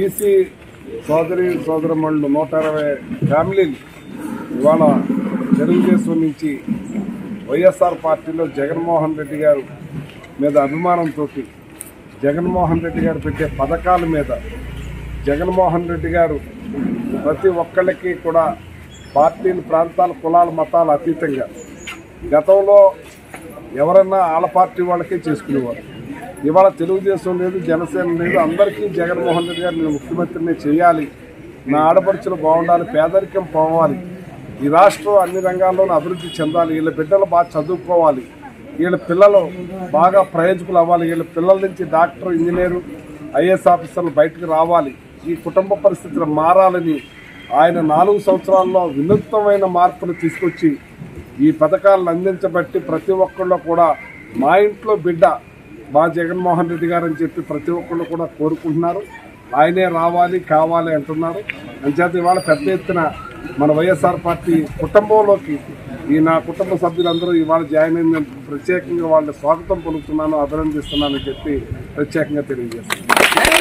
BC సోదరి సోదరమణులు నూట ఇరవై ఫ్యామిలీలు ఇవాళ తెలుగుదేశం నుంచి వైఎస్ఆర్ పార్టీలో జగన్మోహన్ రెడ్డి గారు మీద అభిమానంతో జగన్మోహన్ రెడ్డి గారు పెట్టే పథకాల మీద జగన్మోహన్ రెడ్డి గారు ప్రతి ఒక్కళ్ళకి కూడా పార్టీలు ప్రాంతాల కులాల మతాలు అతీతంగా గతంలో ఎవరన్నా వాళ్ళ పార్టీ వాళ్ళకే చేసుకునేవారు ఇవాళ తెలుగుదేశం లేదు జనసేన లేదు అందరికీ జగన్మోహన్ రెడ్డి గారు నేను ముఖ్యమంత్రిని చేయాలి నా ఆడపడుచులు బాగుండాలి పేదరికం పోవాలి ఈ రాష్ట్రం అన్ని రంగాల్లోనూ అభివృద్ధి చెందాలి వీళ్ళ బిడ్డలు బాగా చదువుకోవాలి వీళ్ళ పిల్లలు బాగా ప్రయోజకులు అవ్వాలి వీళ్ళ పిల్లల నుంచి డాక్టర్ ఇంజనీరు ఐఏఎస్ ఆఫీసర్లు బయటకు రావాలి ఈ కుటుంబ పరిస్థితులు మారాలని ఆయన నాలుగు సంవత్సరాల్లో వినూత్నమైన మార్పులు తీసుకొచ్చి ఈ పథకాలను అందించబట్టి ప్రతి ఒక్కళ్ళు కూడా మా ఇంట్లో బిడ్డ మా జగన్మోహన్ రెడ్డి గారు అని చెప్పి ప్రతి ఒక్కళ్ళు కూడా కోరుకుంటున్నారు ఆయనే రావాలి కావాలి అంటున్నారు అంచేత ఇవాళ పెద్ద ఎత్తున మన వైఎస్ఆర్ పార్టీ కుటుంబంలోకి ఈ నా కుటుంబ సభ్యులందరూ ఇవాళ జాయిన్ అయినందుకు ప్రత్యేకంగా వాళ్ళ స్వాగతం పలుకుతున్నాను అభినందిస్తున్నానని చెప్పి ప్రత్యేకంగా తెలియజేస్తున్నాను